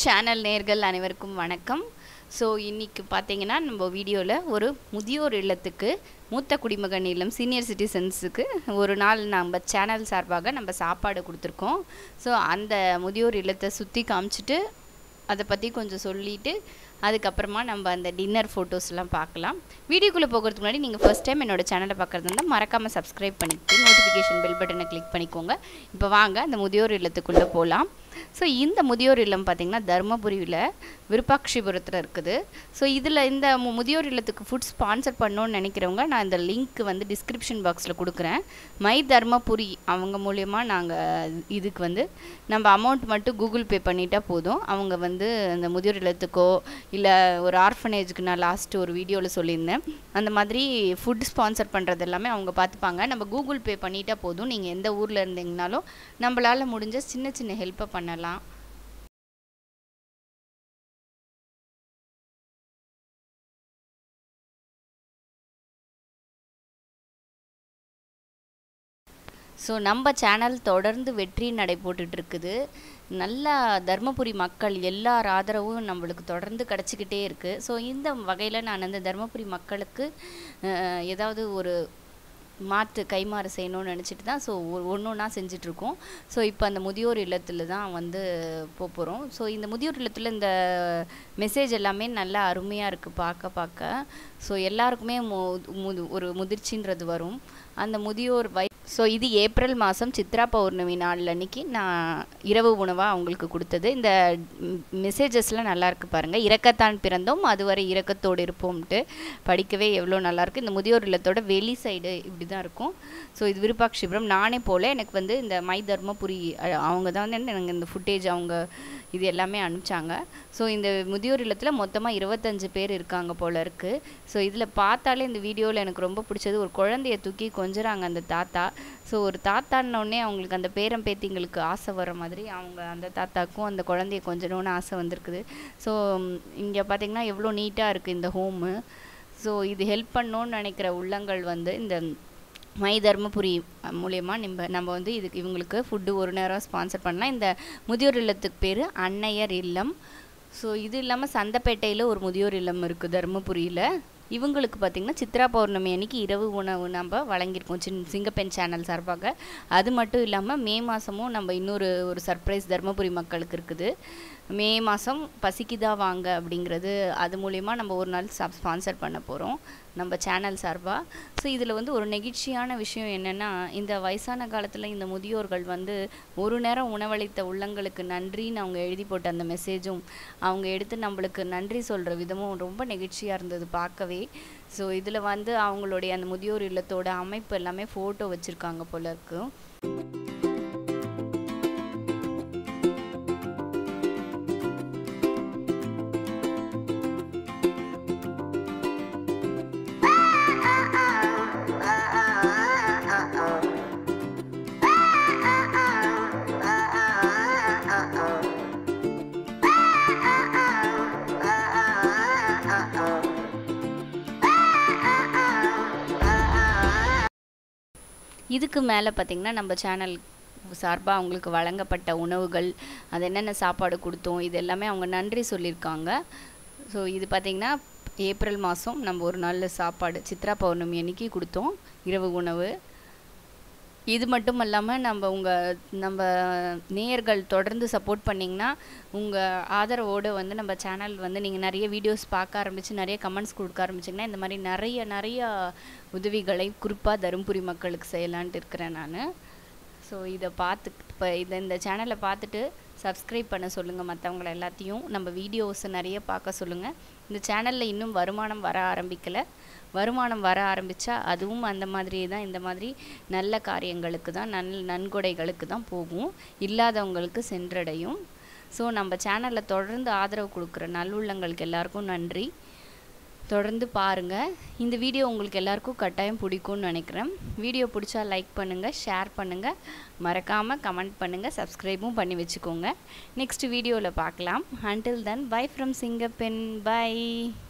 channel நேர்கள் அனைவருக்கும் வணக்கம் ஸோ இன்றைக்கி பார்த்தீங்கன்னா நம்ம வீடியோவில் ஒரு முதியோர் இல்லத்துக்கு மூத்த குடிமகன் இல்லம் சீனியர் சிட்டிசன்ஸுக்கு ஒரு நாள் நம்ம சேனல் சார்பாக நம்ம சாப்பாடு கொடுத்துருக்கோம் ஸோ அந்த முதியோர் இல்லத்தை சுற்றி காமிச்சிட்டு அதை பற்றி கொஞ்சம் சொல்லிவிட்டு அதுக்கப்புறமா நம்ம அந்த டின்னர் ஃபோட்டோஸ்லாம் பார்க்கலாம் வீடியோக்குள்ளே போகிறதுக்கு முன்னாடி நீங்கள் ஃபஸ்ட் டைம் என்னோட சேனலை பார்க்குறது இருந்தால் மறக்காமல் சப்ஸ்கிரைப் பண்ணிட்டு நோட்டிஃபிகேஷன் பெல் பட்டனை கிளிக் பண்ணிக்கோங்க இப்போ வாங்க அந்த முதியோர் இல்லத்துக்குள்ளே போகலாம் ஸோ இந்த முதியோர் இல்லம் பார்த்திங்கன்னா தருமபுரியில் விருப்பாட்சிபுரத்தில் இருக்குது ஸோ இதில் இந்த மு- முதியோர் இல்லத்துக்கு ஃபுட் ஸ்பான்சர் பண்ணணும்னு நினைக்கிறவங்க நான் இந்த லிங்க் வந்து டிஸ்கிரிப்ஷன் பாக்ஸில் கொடுக்குறேன் மை தர்மபுரி அவங்க மூலயமா நாங்கள் இதுக்கு வந்து நம்ம அமௌண்ட் மட்டும் கூகுள் பே பண்ணிட்டா போதும் அவங்க வந்து அந்த முதியோர் இல்லத்துக்கோ இல்லை ஒரு ஆர்ஃபனேஜுக்கு நான் லாஸ்ட்டு ஒரு வீடியோவில் சொல்லியிருந்தேன் அந்த மாதிரி ஃபுட் ஸ்பான்சர் பண்ணுறது எல்லாமே அவங்க பார்த்துப்பாங்க நம்ம கூகுள் பே பண்ணிட்டா போதும் நீங்கள் எந்த ஊரில் இருந்தீங்கனாலும் நம்மளால் முடிஞ்ச சின்ன சின்ன ஹெல்ப்பை பண்ணலாம் ஸோ நம்ம சேனல் தொடர்ந்து வெற்றி நடை போட்டுட்டு இருக்குது நல்லா தர்மபுரி மக்கள் எல்லார் ஆதரவும் நம்மளுக்கு தொடர்ந்து கிடச்சிக்கிட்டே இருக்குது ஸோ இந்த வகையில் நான் அந்த தர்மபுரி மக்களுக்கு அஹ், ஏதாவது ஒரு மாற்று கைமாறு செய்யணும்னு நினச்சிட்டு தான் ஸோ ஒன்று ஒன்றா செஞ்சிட்ருக்கோம் ஸோ இப்போ அந்த முதியோர் இல்லத்தில் தான் வந்து போக போகிறோம் ஸோ இந்த முதியோர் இல்லத்தில் இந்த மெசேஜ் எல்லாமே நல்லா அருமையாக இருக்குது பார்க்க பார்க்க ஸோ எல்லாருக்குமே மு முது ஒரு முதிர்ச்சின்றது வரும் அந்த முதியோர் வை ஸோ இது ஏப்ரல் மாதம் சித்ரா பௌர்ணமி நாள் அன்னைக்கு நான் இரவு உணவாக அவங்களுக்கு கொடுத்தது இந்த மெசேஜஸ்லாம் நல்லா இருக்கு பாருங்கள் இறக்கத்தான் பிறந்தோம் அதுவரை இரக்கத்தோடு இருப்போம்ட்டு படிக்கவே எவ்வளோ நல்லா இருக்கு இந்த முதியோர் இல்லத்தோட வெளி சைடு இப்படி தான் இருக்கும் ஸோ இது விருப்பாட்சிபுரம் நானே போல எனக்கு வந்து இந்த மை தர்மபுரி அஹ், அவங்க தான் வந்து எனக்கு இந்த ஃபுட்டேஜ் அவங்க இது எல்லாமே அனுப்பிச்சாங்க ஸோ இந்த முதியோர் இல்லத்தில் மொத்தமாக இருபத்தஞ்சு பேர் இருக்காங்க போல இருக்குது ஸோ இதில் பார்த்தாலே இந்த வீடியோவில் எனக்கு ரொம்ப பிடிச்சது ஒரு குழந்தைய தூக்கி கொஞ்சுறாங்க அந்த தாத்தா ஸோ ஒரு தாத்தான்னொடனே அவங்களுக்கு அந்த பேரன் பேத்திங்களுக்கு ஆசை வர மாதிரி அவங்க அந்த தாத்தாக்கும் அந்த குழந்தைய கொஞ்சணும்னு ஆசை வந்திருக்குது ஸோ இங்கே பார்த்தீங்கன்னா எவ்வளோ நீட்டாக இருக்குது இந்த ஹோமு ஸோ இது ஹெல்ப் பண்ணணும்னு நினைக்கிற உள்ளங்கள் வந்து இந்த மை தர்மபுரி மூலயமா நம்ம நம்ம வந்து இதுக்கு இவங்களுக்கு ஃபுட்டு ஒரு நேரம் ஸ்பான்சர் பண்ணலாம் இந்த முதியோர் இல்லத்துக்கு பேர் அன்னையர் இல்லம் ஸோ இது இல்லாமல் சந்தைப்பேட்டையில் ஒரு முதியோர் இல்லம் இருக்குது தருமபுரியில் இவங்களுக்கு பார்த்திங்கன்னா சித்ரா பௌர்ணமி அன்னைக்கு இரவு உணவு நம்ம வழங்கியிருக்கோம் சின் சிங்கப்பெண் சேனல் சார்பாக அது மட்டும் இல்லாமல் மே மாதமும் நம்ம இன்னொரு ஒரு சர்ப்ரைஸ் தருமபுரி மக்களுக்கு இருக்குது மே மாதம் பசிக்குதா வாங்க அப்படிங்கிறது அது மூலயமா நம்ம ஒரு நாள் சப் ஸ்பான்சர் பண்ண போகிறோம் நம்ம சேனல் சார்பாக ஸோ இதில் வந்து ஒரு நெகிழ்ச்சியான விஷயம் என்னென்னா இந்த வயசான காலத்தில் இந்த முதியோர்கள் வந்து ஒரு நேரம் உணவளித்த உள்ளங்களுக்கு நன்றின்னு அவங்க எழுதி போட்ட அந்த மெசேஜும் அவங்க எடுத்து நம்மளுக்கு நன்றி சொல்கிற விதமும் ரொம்ப நெகிழ்ச்சியாக இருந்தது பார்க்கவே ஸோ இதில் வந்து அவங்களுடைய அந்த முதியோர் இல்லத்தோட அமைப்பு எல்லாமே ஃபோட்டோ வச்சுருக்காங்க போல இருக்கும் இதுக்கு மேலே பார்த்திங்கன்னா நம்ம சேனல் சார்பாக அவங்களுக்கு வழங்கப்பட்ட உணவுகள் அது என்னென்ன சாப்பாடு கொடுத்தோம் இது எல்லாமே அவங்க நன்றி சொல்லியிருக்காங்க ஸோ இது பார்த்திங்கன்னா ஏப்ரல் மாதம் நம்ம ஒரு நாள் சாப்பாடு சித்ரா பௌர்ணமி அன்னைக்கு கொடுத்தோம் இரவு உணவு இது மட்டும் இல்லாமல் நம்ம உங்கள் நம்ம நேயர்கள் தொடர்ந்து சப்போர்ட் பண்ணிங்கன்னா உங்கள் ஆதரவோடு வந்து நம்ம சேனல் வந்து நீங்கள் நிறைய வீடியோஸ் பார்க்க ஆரம்பித்து நிறைய கமெண்ட்ஸ் கொடுக்க ஆரம்பிச்சிங்கன்னா இந்த மாதிரி நிறைய நிறைய உதவிகளை குறிப்பாக தருமபுரி மக்களுக்கு செய்யலான்ட்டு இருக்கிறேன் நான் ஸோ இதை பார்த்து இப்போ இதை இந்த சேனலை பார்த்துட்டு சப்ஸ்கிரைப் பண்ண சொல்லுங்கள் மற்றவங்கள எல்லாத்தையும் நம்ம வீடியோஸை நிறைய பார்க்க சொல்லுங்கள் இந்த சேனலில் இன்னும் வருமானம் வர ஆரம்பிக்கலை வருமானம் வர ஆரம்பித்தா அதுவும் அந்த மாதிரி தான் இந்த மாதிரி நல்ல காரியங்களுக்கு தான் நன் நன்கொடைகளுக்கு தான் போகும் இல்லாதவங்களுக்கு சென்றடையும் ஸோ நம்ம சேனலில் தொடர்ந்து ஆதரவு கொடுக்குற நல்லுள்ளங்களுக்கு எல்லாருக்கும் நன்றி தொடர்ந்து பாருங்கள் இந்த வீடியோ உங்களுக்கு எல்லாருக்கும் கட்டாயம் பிடிக்கும்னு நினைக்கிறேன் வீடியோ பிடிச்சா லைக் பண்ணுங்கள் ஷேர் பண்ணுங்கள் மறக்காமல் கமெண்ட் பண்ணுங்கள் சப்ஸ்கிரைபும் பண்ணி வச்சுக்கோங்க நெக்ஸ்ட் வீடியோவில் பார்க்கலாம் until then bye from சிங்கப்பெண் bye